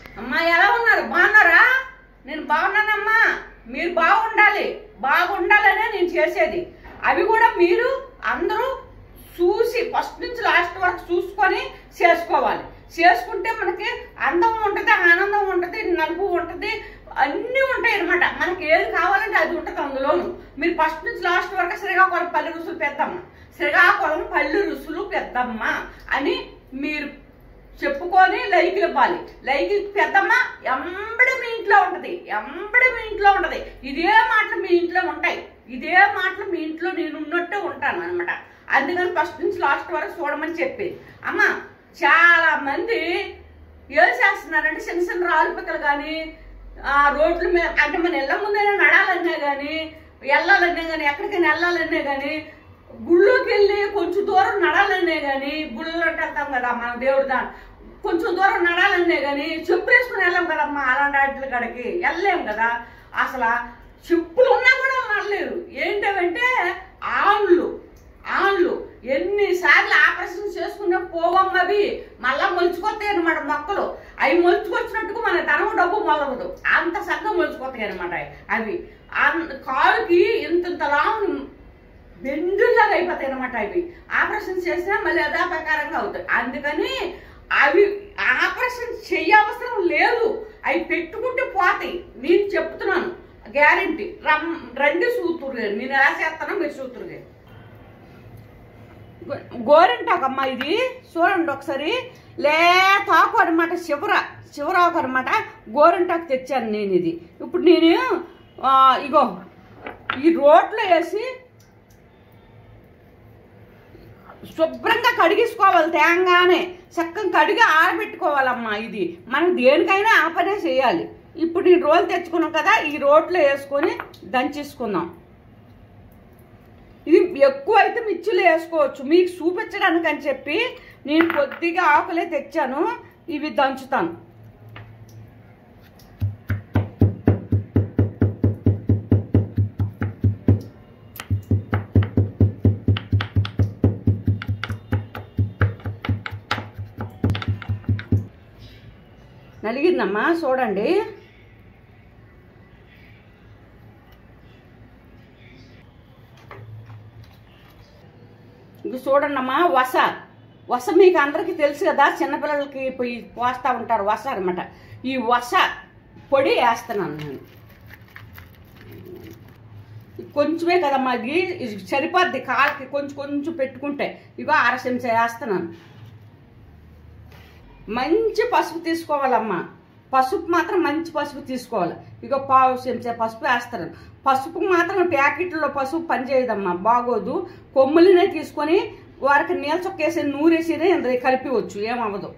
అమ్మా ఎలా ఉన్నారు బాగున్నారా నేను బాగున్నానమ్మా మీరు బాగుండాలి బాగుండాలనే నేను చేసేది అవి కూడా మీరు అందరూ చూసి ఫస్ట్ నుంచి లాస్ట్ వరకు చూసుకొని చేసుకోవాలి చేసుకుంటే మనకి అందం ఉంటుంది ఆనందం ఉంటుంది నలుపు ఉంటుంది అన్నీ ఉంటాయి అనమాట మనకి ఏది కావాలంటే అది ఉంటుంది అందులోను మీరు ఫస్ట్ నుంచి లాస్ట్ వరకు శ్రీకాకుళం పల్లి రుసులు పెద్దమ్మ శ్రీకాకుళం పల్లి రుసులు పెద్దమ్మ అని మీరు చెప్పుకొని లైకులు ఇవ్వాలి లైక్ పెద్దమ్మ ఎంబడి మీ ఇంట్లో ఉంటది ఎంబడి మీ ఇంట్లో ఉంటది ఇదే మాటలు మీ ఇంట్లో ఉంటాయి ఇదే మాటలు మీ ఇంట్లో నేను ఉన్నట్టే ఉంటాను అనమాట అందుకని ఫస్ట్ నుంచి లాస్ట్ వరకు చూడమని చెప్పేది అమ్మ చాలా మంది ఏం చేస్తున్నారంటే చిన్న చిన్న రాళ్ళు పిక్కలు కానీ ఆ రోడ్ల మీద అంటే మన ఇళ్ళ ముందైనా నడాలన్నా కానీ వెళ్ళాలన్నా కానీ ఎక్కడికైనా వెళ్ళాలన్నా కానీ గుళ్ళోకి వెళ్ళి కొంచెం దూరం నడాలనే కానీ గుళ్ళో వెళ్తాం కదా మన దేవుడు దాని కొంచెం దూరం నడాలనే కానీ చెప్పులు వేసుకుని వెళ్ళాం కదమ్మా అలాంటి వాటి కాడికి వెళ్ళలేం కదా అసలు చెప్పులు ఉన్నా కూడా నడలేరు ఏంటంటే ఆన్లు ఆన్లు ఎన్నిసార్లు ఆపరేషన్ చేసుకునే పోవమ్మవి మళ్ళా మొలుచుకొస్తాయి అనమాట మొక్కలు అవి మొలుచుకొచ్చినట్టుగా మన ధనం డబ్బు మొలగదు అంత సగ్గం మొలుచుకొస్తాయి అనమాట అవి అన్- కాలుకి ఇంతంతలా బెండుల్లాగా అయిపోతాయి అనమాట అవి ఆపరేషన్ చేసినా మళ్ళీ అదే ప్రకారంగా అవుతాయి అందుకని అవి ఆపరేషన్ చేయవసరం లేదు అవి పెట్టుకుంటే పోతాయి నేను చెప్తున్నాను గ్యారంటీ రమ్ రండి సూతురు నేను ఎలా చేస్తానో మీరు సూతురు గోరింటాకమ్మా ఇది చూడండి ఒకసారి లేతాకు అనమాట శివర శివరాకు అనమాట గోరింటాకు తెచ్చాను నేను ఇది ఇప్పుడు నేను ఆ, ఇగో ఈ రోట్లో వేసి శుభ్రంగా కడిగేసుకోవాలి తేంగానే చక్కగా కడిగి ఆరబెట్టుకోవాలమ్మా ఇది మనం దేనికైనా ఆ పనే చేయాలి ఇప్పుడు ఈ రోలు తెచ్చుకున్నాం కదా ఈ రోట్లో వేసుకొని దంచేసుకుందాం ఇది ఎక్కువ అయితే మిర్చిలు వేసుకోవచ్చు మీకు చూపించడానికి అని చెప్పి నేను కొద్దిగా ఆకులే తెచ్చాను ఇవి దంచుతాను నలిగిందమ్మా చూడండి ఇది చూడండమ్మా వస వస మీకు అందరికీ తెలుసు కదా చిన్నపిల్లలకి పోయి పోస్తూ ఉంటారు వస అనమాట ఈ వస పొడి వేస్తున్నాను నేను కొంచెమే కదమ్మా ఇది ఇది సరిపోద్ది కాళ్ళకి కొంచెం కొంచెం పెట్టుకుంటే ఇగో అర చెంచా వేస్తున్నాను మంచి పసుపు తీసుకోవాలమ్మా పసుపు మాత్రం మంచి పసుపు తీసుకోవాలి ఇక పావు చెంచా పసుపు వేస్తారు పసుపు మాత్రం ప్యాకెట్లో పసుపు పనిచేయదమ్మా బాగోదు కొమ్ములనే తీసుకొని వారికి నీళ్ళ చొక్కేసి నూరేసినే ఇందులో కలిపివచ్చు ఏమవ్వదు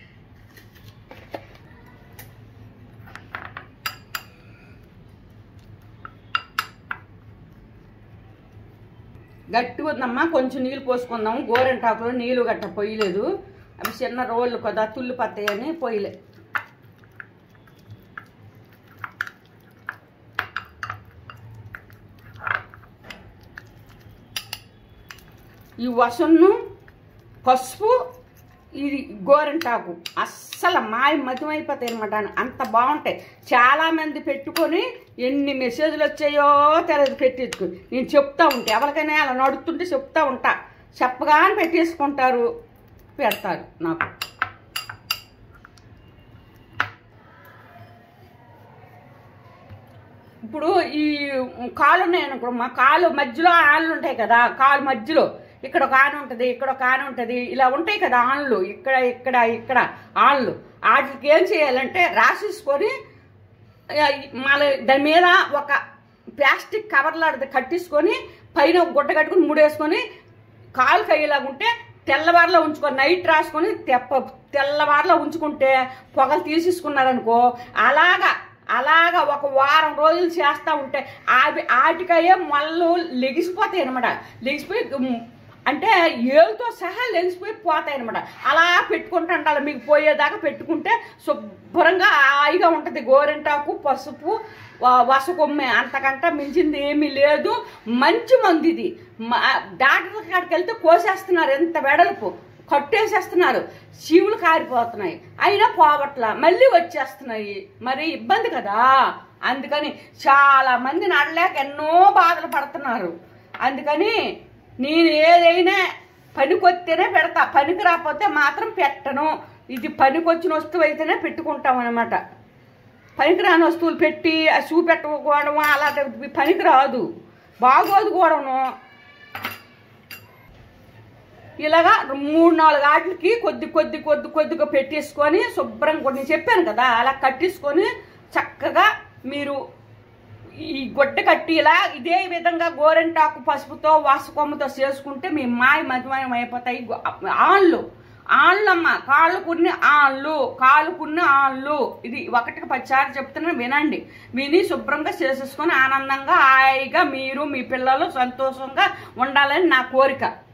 గట్టిగా ఉందమ్మా కొంచెం నీళ్ళు పోసుకుందాము గోరెంటాకులో నీళ్ళు గట్ట పొయ్యలేదు అవి చిన్న రోళ్ళు కదా తుల్లు పత్తాయని పొయ్యలే ఈ వసన్ను పసుపు ఇది గోరింటాకు అస్సలు మాయ మధుమైపోతాయి అనమాట అంత బాగుంటాయి చాలామంది పెట్టుకొని ఎన్ని మెసేజ్లు వచ్చాయో తెలియదు పెట్టించుకుని నేను చెప్తా ఉంటే ఎవరికైనా అలా నడుస్తుంటే చెప్తా ఉంటా చెప్పగానే పెట్టేసుకుంటారు పెడతారు నాకు ఇప్పుడు ఈ కాలు ఉన్నాయనుకో మా కాలు మధ్యలో ఆన్లు ఉంటాయి కదా కాలు మధ్యలో ఇక్కడ ఒక ఆన ఉంటుంది ఇక్కడ ఒక ఆన ఉంటుంది ఇలా ఉంటాయి కదా ఆన్లు ఇక్కడ ఇక్కడ ఇక్కడ ఆన్లు వాటికి ఏం చేయాలంటే రాసేసుకొని ఆ, మళ్ళీ దాని మీద ఒక ప్లాస్టిక్ కవర్ లాంటిది కట్టించుకొని పైన ఒక గుడ్డ కట్టుకుని ముడేసుకొని కాలు కయ్యేలాగా ఉంటే తెల్లవారులో ఉంచుకొని నైట్ రాసుకొని తెప్ప తెల్లవారులో ఉంచుకుంటే పొగలు తీసేసుకున్నారనుకో అలాగా అలాగా ఒక వారం రోజులు చేస్తూ ఉంటే అవి ఆటికయ్యే మళ్ళు లెగిసిపోతాయి అనమాట లెగిసిపోయి ఉమ్, అంటే ఏలుతో సహా లెగిసిపోయి పోతాయి అనమాట అలా పెట్టుకుంటూ ఉండాలి మీకు పోయేదాకా పెట్టుకుంటే శుభ్రంగా హాయిగా ఉంటుంది గోరింటాకు పసుపు వ- వసకొమ్మె అంతకంటే మించింది ఏమీ లేదు మంచి మందు ఇది మ- డాక్టర్ కాడికి వెళ్తే కోసేస్తున్నారు ఎంత వెడల్పు కట్టేసేస్తున్నారు శివులు కారిపోతున్నాయి అయినా పోవట్లా మళ్ళీ వచ్చేస్తున్నాయి మరి ఇబ్బంది కదా అందుకని చాలా మంది నడలేక ఎన్నో బాధలు పడుతున్నారు అందుకని నేను ఏదైనా పనికొస్తేనే పెడతా పనికి రాకపోతే మాత్రం పెట్టను ఇది పనికొచ్చిన వస్తువు అయితేనే పెట్టుకుంటాం అనమాట పనికిరాని వస్తువులు పెట్టి ఆ చూపెట్టుకోవడం అలా పనికి రాదు బాగోదు కూడాను ఇలాగా మూడు నాలుగు ఆటలకి కొద్ది కొద్ది కొద్ది కొద్దిగా పెట్టేసుకొని శుభ్రంగా కొన్ని చెప్పాను కదా అలా కట్టేసుకొని చక్కగా మీరు ఈ గొడ్డ కట్టి ఇలా ఇదే విధంగా గోరెంటాకు పసుపుతో వాసుకొమ్మతో చేసుకుంటే మీ మాయ మధ్యమయం అయిపోతాయి గో- ఆన్లు ఆన్లమ్మ కాళ్ళకున్ని ఆన్లు కాలుకున్న ఆన్లు ఇది ఒకటికి పచ్చారు చెప్తున్నా వినండి విని శుభ్రంగా చేసేసుకొని ఆనందంగా హాయిగా మీరు మీ పిల్లలు సంతోషంగా ఉండాలని నా కోరిక